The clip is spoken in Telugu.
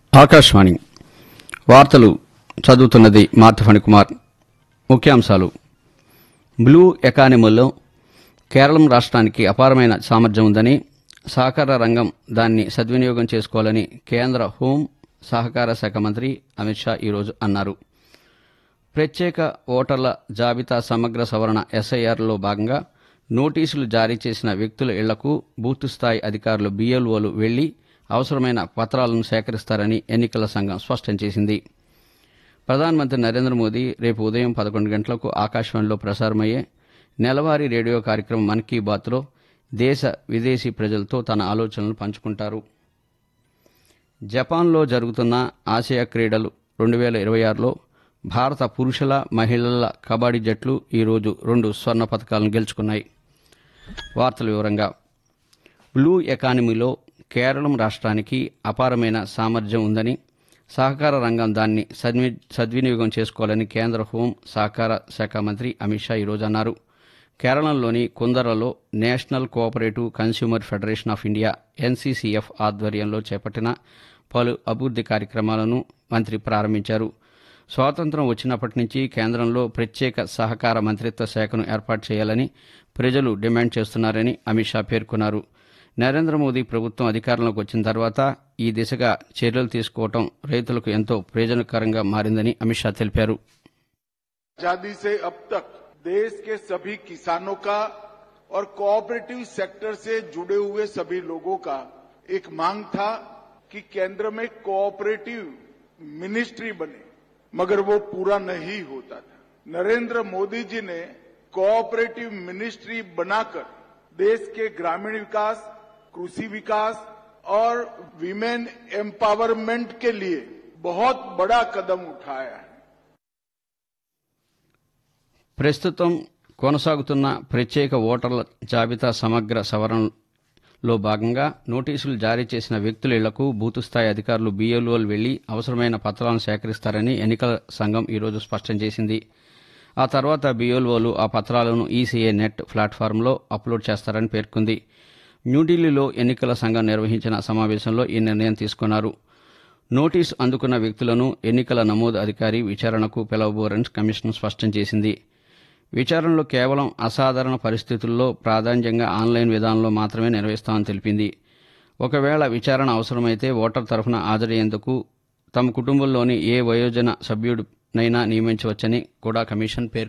ఆకాశవాణి వార్తలు చదువుతున్నది మార్తఫణి కుమార్ ముఖ్యాంశాలు బ్లూ ఎకానమీలో కేరళం రాష్ట్రానికి అపారమైన సామర్థ్యం ఉందని సహకార రంగం దాన్ని సద్వినియోగం చేసుకోవాలని కేంద్ర హోం సహకార శాఖ మంత్రి అమిత్ షా ఈరోజు అన్నారు ప్రత్యేక ఓటర్ల జాబితా సమగ్ర సవరణ ఎస్ఐఆర్లో భాగంగా నోటీసులు జారీ చేసిన వ్యక్తుల ఇళ్లకు బూత్ స్థాయి అధికారులు బీఎల్ఓలు వెళ్లి అవసరమైన పత్రాలను సేకరిస్తారని ఎన్నికల సంఘం స్పష్టం చేసింది ప్రధానమంత్రి నరేంద్ర మోదీ రేపు ఉదయం పదకొండు గంటలకు ఆకాశవాణిలో ప్రసారమయ్యే నెలవారీ రేడియో కార్యక్రమం మన్ కీ బాత్లో దేశ విదేశీ ప్రజలతో తన ఆలోచనలు పంచుకుంటారు జపాన్లో జరుగుతున్న ఆసియా క్రీడలు రెండు వేల ఇరవై ఆరులో భారత పురుషుల మహిళల కబడ్డీ జట్లు ఈరోజు రెండు స్వర్ణ పథకాలను గెలుచుకున్నాయి వార్తల వివరంగా బ్లూ ఎకానమీలో కేరళం రాష్ట్రానికి అపారమైన సామర్థ్యం ఉందని సహకార రంగం దాన్ని సద్వి సద్వినియోగం చేసుకోవాలని కేంద్ర హోం సహకార శాఖ మంత్రి అమిత్ షా ఈరోజు అన్నారు కేరళంలోని కుందరలో national cooperative consumer federation of India NCCF ఆధ్వర్యంలో చేపట్టిన పలు అభివృద్ది కార్యక్రమాలను మంత్రి ప్రారంభించారు స్వాతంత్ర్యం వచ్చినప్పటి నుంచి కేంద్రంలో ప్రత్యేక సహకార మంత్రిత్వ శాఖను ఏర్పాటు చేయాలని ప్రజలు డిమాండ్ చేస్తున్నారని అమిత్ షా పేర్కొన్నారు నరేంద్ర మోదీ ప్రభుత్వం అధికారంలోకి వచ్చిన తర్వాత ఈ దిశగా చర్యలు తీసుకోవడం రైతులకు ఎంతో ప్రయోజనకరంగా మారిందని అమిత్ షా తెలిపారు आजादी से अब तक देश के सभी किसानों का और कोऑपरेटिव सेक्टर से जुड़े हुए सभी लोगों का एक मांग था कि केंद्र में कोऑपरेटिव मिनिस्ट्री बने मगर वो पूरा नहीं होता था नरेंद्र मोदी जी ने कोऑपरेटिव मिनिस्ट्री बनाकर देश के ग्रामीण विकास कृषि विकास और विमेन एम्पावरमेंट के लिए बहुत बड़ा कदम उठाया है ప్రస్తుతం కొనసాగుతున్న ప్రత్యేక ఓటర్ల జాబితా సమగ్ర సవరణలో భాగంగా నోటీసులు జారీ చేసిన వ్యక్తుల ఇళ్లకు బూతు స్థాయి అధికారులు బీఎల్ఓలు వెళ్లి అవసరమైన పత్రాలను సేకరిస్తారని ఎన్నికల సంఘం ఈరోజు స్పష్టం చేసింది ఆ తర్వాత బీఎల్ఓలు ఆ పత్రాలను ఈసీఏ నెట్ ప్లాట్ఫారంలో అప్లోడ్ చేస్తారని పేర్కొంది న్యూఢిల్లీలో ఎన్నికల సంఘం నిర్వహించిన సమావేశంలో ఈ నిర్ణయం తీసుకున్నారు నోటీసు అందుకున్న వ్యక్తులను ఎన్నికల నమోదు అధికారి విచారణకు పిలవబోరని కమిషన్ స్పష్టం చేసింది విచారణలో కేవలం అసాధారణ పరిస్థితుల్లో ప్రాధాన్యంగా ఆన్లైన్ విధానంలో మాత్రమే నిర్వహిస్తామని తెలిపింది ఒకవేళ విచారణ అవసరమైతే ఓటర్ తరఫున హాజరయ్యేందుకు తమ కుటుంబంలోని ఏ వయోజన సభ్యుడినైనా నియమించవచ్చని కూడా కమిషన్ పేర్కొంది